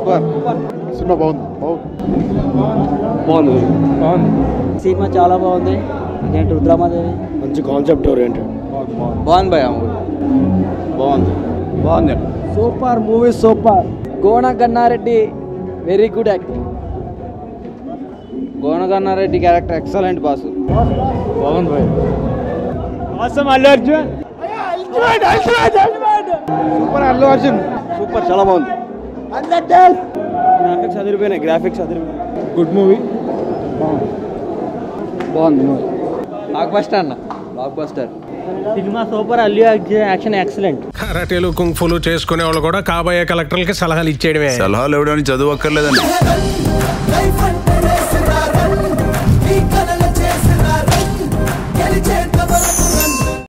super cinema బాగుంది బాగుంది బాగుంది సినిమా చాలా బాగుంది అదేంటి రుద్రమాదేవి మంచి కాన్సెప్ట్ ఓరియంటెడ్ బాగుంది భయ బాగుంది బాగుంది super movie super Gona Gannareddy very good acting Gonagannareddy character excellent boss బాగుంది భయ అవసరం అల్లు అర్జున్ సూపర్ అల్లు అర్జున్ సూపర్ చాలా బాగుంది గ్రాఫిక్స్ అదిరిపోయినాయి గ్రాఫిక్స్ అదిరిపోయినాయి గుడ్ మూవీ బాగుంది మూవీ బ్లాక్ బస్టర్ అన్న blockbuster cinema super Allu Arjun action excellent కరాటేలు కుంఫులు చేసుకునే వాళ్ళు కూడా కాబోయే కలెక్టర్లకి సలహాలు ఇచ్చేయడమే సలహాలు ఇవ్వడానికి చదువు అక్కర్లేదండి లైఫ్ అంటే